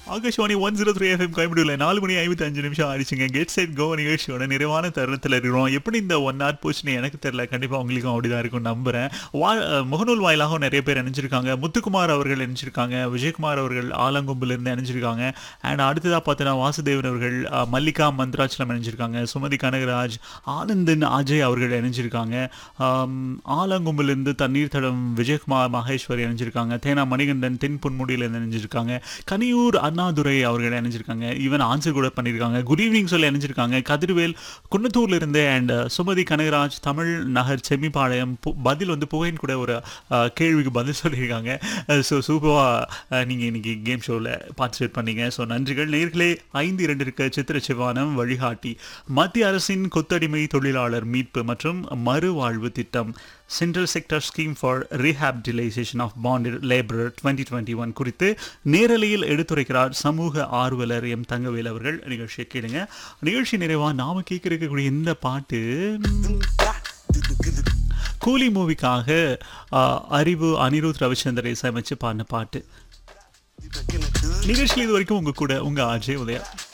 Akashvani one zero three FM கோயம்புத்தூர்ல நாலு மணி ஐம்பத்தி அஞ்சு நிமிஷம் ஆயிடுச்சுங்க கெட் செட் கோ நிகழ்ச்சியோட நிறைவான தருணத்தில் இருக்கிறோம் எப்படி இந்த ஒன் ஹவர் போச்சுன்னு எனக்கு தெரியல கண்டிப்பாக உங்களுக்கும் அப்படிதான் இருக்கும் நம்புறேன் வா அஹ் முகநூல் வாயிலாகவும் நிறைய பேர் நினைச்சிருக்காங்க முத்துக்குமார் அவர்கள் நினைச்சிருக்காங்க விஜயகுமார் அவர்கள் ஆலங்கொம்புல இருந்து நினைச்சிருக்காங்க அண்ட் அடுத்ததாக பார்த்தீங்கன்னா வாசுதேவன் அவர்கள் அஹ், மல்லிகா மந்த்ராச்சலம் நினைச்சிருக்காங்க சுமதி கனகராஜ் ஆனந்தன் அஜய் அவர்கள் இணைஞ்சிருக்காங்க ஆம், ஆலங்கொம்பிலிருந்து தண்ணீர் தடம் விஜயகுமார் மகேஸ்வரி இணைஞ்சிருக்காங்க தேனா மணிகண்டன் தென் பொன்முடியில் இணைஞ்சிருக்காங்க கனியூர் அண்ணாதுரை அவர்கள் இணைஞ்சிருக்காங்க ஈவன் ஆன்சர் கூட பண்ணியிருக்காங்க குட் ஈவினிங் சொல்லி இணைஞ்சிருக்காங்க கதிர்வேல் குன்னத்தூர்ல இருந்து அண்ட் சுமதி கனகராஜ் தமிழ் நகர் செம்மிப்பாளையம் பு- பதில் வந்து புகையின் கூட ஒரு அஹ், கேள்விக்கு பதில் சொல்லியிருக்காங்க ஸோ சூப்பராக நீங்கள் இன்னைக்கு கேம் ஷோவில் பார்ட்டிசிபேட் பண்ணீங்க ஸோ நன்றிகள் நேர்களே ஐந்து இரண்டு இருக்க சித்திர சிவானம் வழிகாட்டி மத்திய அரசின் கொத்தடிமை தொழிலாளர் மீட்பு மற்றும் மறுவாழ்வு திட்டம் central sector scheme for rehabilitation of bond labourer twenty twenty one குறித்து நேரலையில் எடுத்துரைக்கிறார் சமூக ஆர்வலர் எம் தங்கவேல் அவர்கள் நிகழ்ச்சியை கேளுங்க நிகழ்ச்சி நிறைவாக நாம கேட்க இருக்கக்கூடிய இந்த பாட்டு கூலி மூவிக்காக அறிவு அனிருத் ரவிச்சந்திரை இசையமைச்சு பாடின பாட்டு நிகழ்ச்சியில் இது வரைக்கும் உங்க கூட உங்க ஆஜய் உதயா